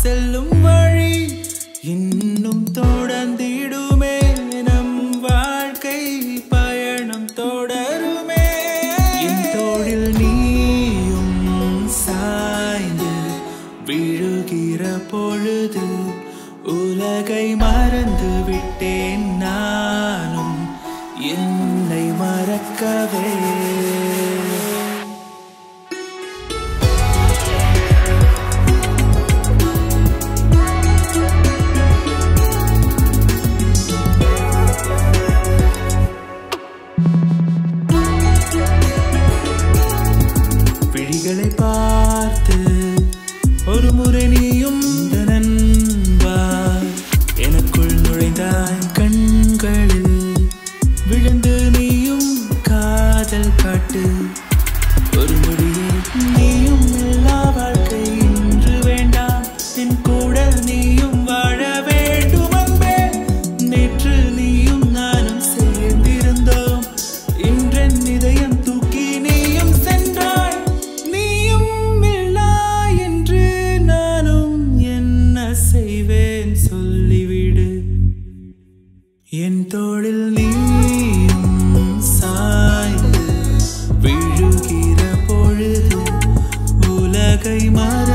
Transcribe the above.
செல்லும் வழி இன்னும் தொடர்ந்திடுமே நம் வாழ்க்கை பயணம் தொடருமே என் தோளில் நீயும் சாய்ந்து விழுகிற பொழுது உலகை மறந்து விட்டேன் நானும் என்னை மறக்கவே விழிகளை பார்த்து ஒரு முறை நீயும் இந்த நண்பா எனக்குள் நுழைந்தாய் கண்களில் விழுந்து நீயும் காதல் காட்டு ஒரு முடியே நீயும் எல்லா வாழ்க்கை இன்று வேண்டாம் என் கூட நீயும் வாழ வேண்டும் அன்பே நேற்று நீயும் நானும் சேர்ந்திருந்தோம் இன்றென் இதயம் தூக்கி நீயும் சென்றாய் நீயும் இல்லா என்று நானும் என்ன செய்வேன் சொல்லிவிடு என் தோளில் நீயும் சாய்ந்து விழுகிற பொழுது உலகை மற